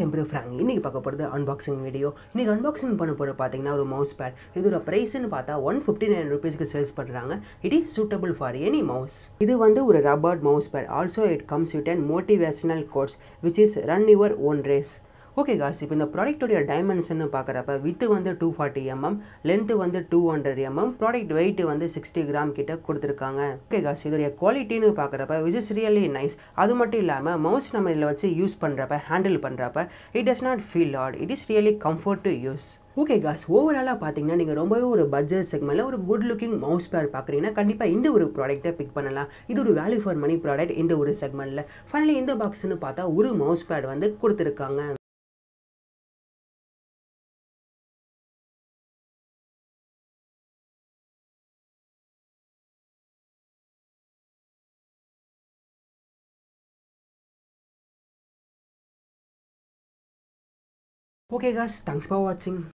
என் பேர் ஃப்ராங்க் இன்னைக்கு பார்க்க போகிறது அன்பாக்சிங் வீடியோ இன்னைக்கு அன்பாக்சிங் பண்ண போகிற பார்த்தீங்கன்னா ஒரு மவுஸ் பேட் இதோட ப்ரைஸ்னு பார்த்தா ஒன் ஃபிஃப்டி நைன் ருபீஸ்க்கு சேல்ஸ் பண்ணுறாங்க it is suitable for any mouse இது வந்து ஒரு rubber mouse pad also it comes with and motivational quotes which is run your own race okay cause இப்போ இந்த ப்ராடக்ட்டுடைய டைமென்ஷன் பார்க்குறப்ப வித்து வந்து டூ ஃபார்ட்டி எம்எம் லென்த்து வந்து two hundred mm product weight வந்து சிக்ஸ்டி கிராம் கிட்ட கொடுத்துருக்காங்க okay cos இதோடைய குவாலிட்டின்னு பார்க்குறப்ப விச் இஸ் ரியலி நைஸ் அது மட்டும் இல்லாமல் மவுஸ் நம்ம இதில் வச்சு யூஸ் பண்ணுறப்ப ஹேண்டில் பண்ணுறப்ப it does not feel odd it is really comfort to use okay cause ஓவராலாக பார்த்தீங்கன்னா நீங்கள் ரொம்பவே ஒரு பட்ஜெட் செக்மெண்ட்டில் ஒரு குட் லுக்கிங் மவுஸ் பேட் பார்க்குறீங்கன்னா கண்டிப்பாக இந்த ஒரு ப்ராடக்ட்டை பிக் பண்ணலாம் இது ஒரு வேல்யூ ஃபார் மணி ப்ராடக்ட் இந்த ஒரு செக்மெண்ட்டில் ஃபைனலி இந்த பாக்ஸ்னு பார்த்தா ஒரு மவுஸ் பேட் வந்து கொடுத்துருக்காங்க Okay guys, thanks for watching.